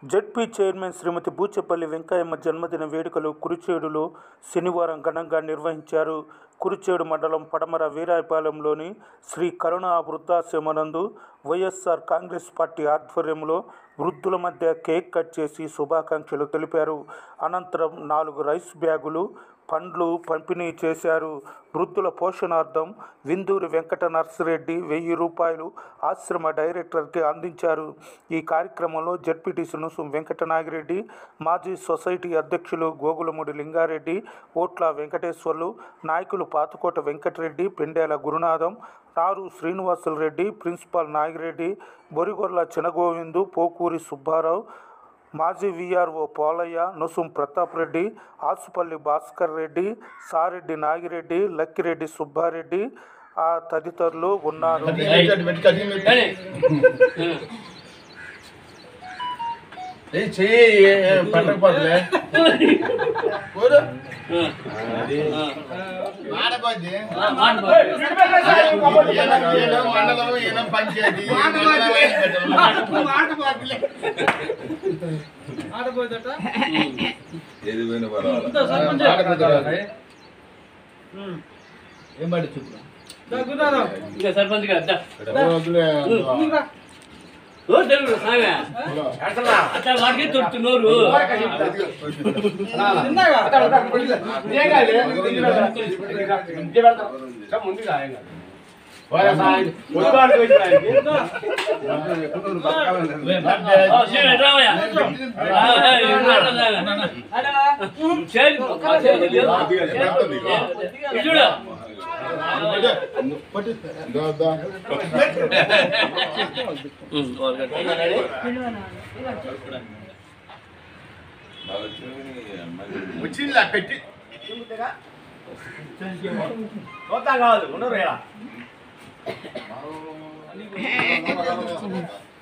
ZP chairman Shrimati Buchepalli Venkayyamma జన్మదిన వేడుకలు కురిచేడులో శనివారం ఘనంగా నిర్వహించారు కురిచేడు మండలం పడమర వీరాయపాలెంలోని శ్రీ కరుణ వృద్ధాశ్రమనందు వైఎస్ఆర్ కాంగ్రెస్ పార్టీ ఆధ్వర్యంలో వృద్ధుల మధ్య కేక్ కట్ చేసి శుభాకాంక్షలు తెలిపారు అనంతరం నాలుగు రైస్ బ్యాగులు పండ్లు పంపిణీ చేశారు వృద్ధుల పోషణార్థం విందూరి వెంకట నర్సిరెడ్డి వెయ్యి రూపాయలు ఆశ్రమ డైరెక్టర్కి అందించారు ఈ కార్యక్రమంలో జడ్పీటీసీ నుసు వెంకట నాగిరెడ్డి మాజీ సొసైటీ అధ్యక్షులు గోగులమూడి లింగారెడ్డి ఓట్ల వెంకటేశ్వర్లు నాయకులు పాతకోట వెంకటరెడ్డి పెండేల గురునాథం నారు శ్రీనివాసులు రెడ్డి ప్రిన్సిపాల్ నాగిరెడ్డి బొరిగొర్ల చినగోవిందు పోకూరి సుబ్బారావు మాజీ విఆర్ఓ పోలయ్య నుసుం ప్రతాప్ రెడ్డి ఆసుపల్లి భాస్కర్ రెడ్డి సారెడ్డి నాగిరెడ్డి లక్కిరెడ్డి సుబ్బారెడ్డి ఆ తదితరులు ఉన్నారు చెయ్యి పండగ పడలే మండలం ఈయన పంచాయతీ ఏది పోయినా పర్వాలేదు ఏం పడి చూపు ఇంకా సర్పంచ్ గారు దా. వదిలే. ఓ తెలుగు సామె అట్లా వాడికి తొడుతున్నారు రావయ్యా చూడు దా, దా. బాగా వచ్చింది అమ్మాయి వచ్చిందిలే పెట్టి కాదు ఉండరు